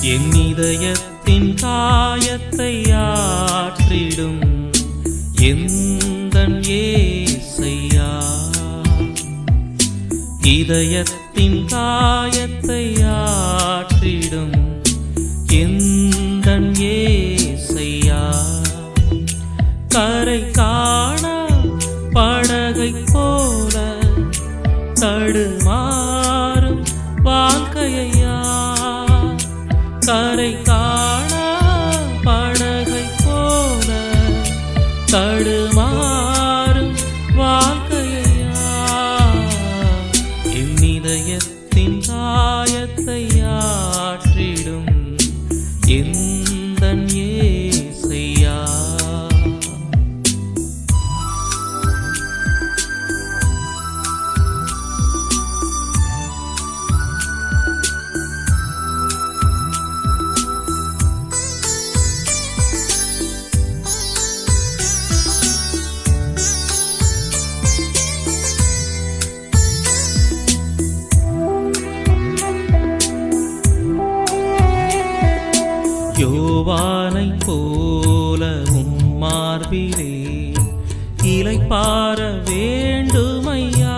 என் இதயத்தின் காயத்தை ஆற்றிடும் எந்தன் ஏசையா இதயத்தின் காயத்தை ஆற்றிடும் எந்தன் ஏசையா கரை காண படகை போல தடுமாறும் வாழ்க்கையா கரை காண படகை போல தடுமாறும் வாழ்க்கையா என் இதயத்தின் காயத்தை ஆற்றிடும் எந்தன் ஏசையா யோவானை போல உம்மார்பிலே இலை பார வேண்டுமையா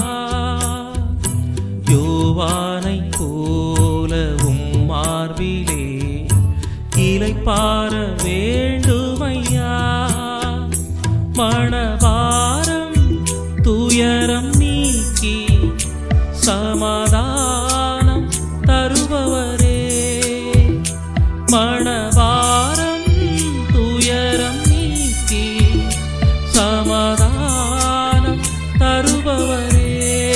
யோவானை போல உம்மார்பிலே இலை பார வேண்டுமையா மணவாரம் துயரம் நீக்கி சமாதானம் தருபவரே மணவாரம் துயரம் நீக்கி சமாதானம் தருபவரே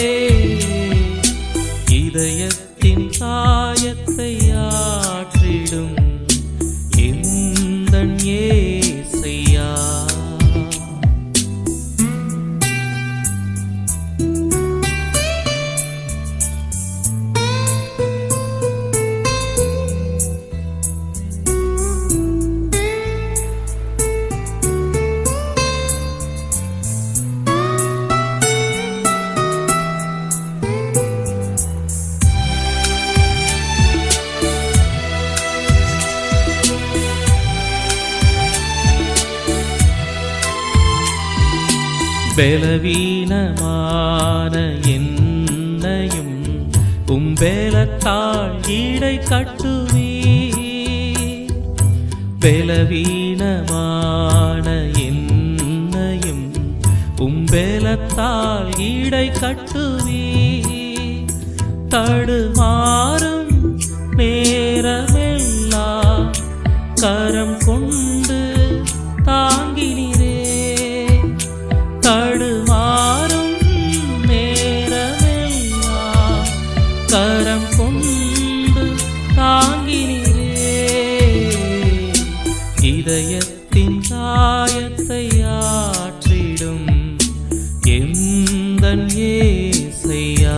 இதயத்தின் காயத்தை ஆற்றிடும் எந்தன் ஏசையா பலவீனமான என்னையும் உம்பேலத்தாள் ஈடை கட்டுவே பலவீனமான என்னையும் உம்பேலத்தாள் ஈடை கட்டுவே தடுமாறும் நேரமெல்லாம் கரம் கொண்டு தாங்கினீரே தடுமாறும் நேரமெல்லாம் கரம் கொண்டு தாங்கினீரே இதயத்தின் காயத்தை ஆற்றிடும் எந்தன் ஏசையா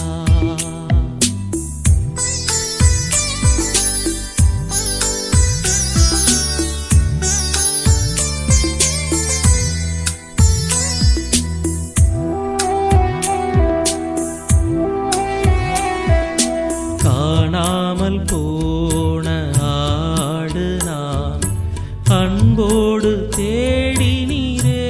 காணாமல் போன ஆடு நான் அன்போடு தேடினீரே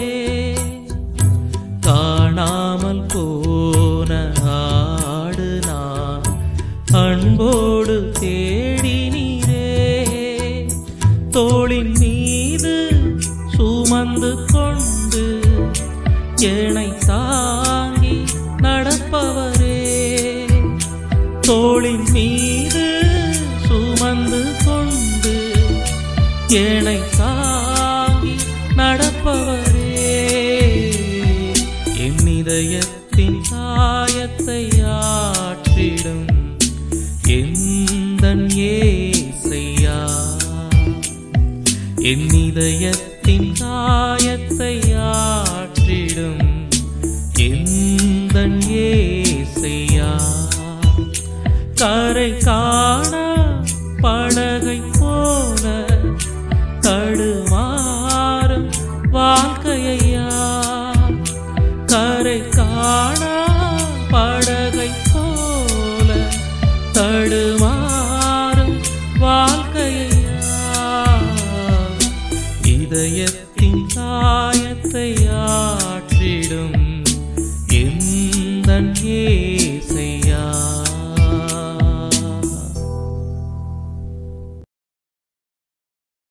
காணாமல் போன ஆடு நான் அன்போடு தேடினீரே தோளின் மீது சுமந்து கொண்டு என்னை தாங்கி நடப்பவரே தோளின் மீது சுமந்து கொண்டு என்னை தாங்கி நடப்பவரே என் இதயத்தின் காயத்தை ஆற்றிடும் எந்தன் ஏசையா என் இதயத்தின் காயத்தை ஆற்றிடும் எந்தன் ஏசையா கரை காண படகை போல தடுமாறும் வாழ்க்கையா கரை காண படகை போல தடுமாறும் இதயத்தின் காயத்தை ஆற்றிடும் எந்தன் ஏ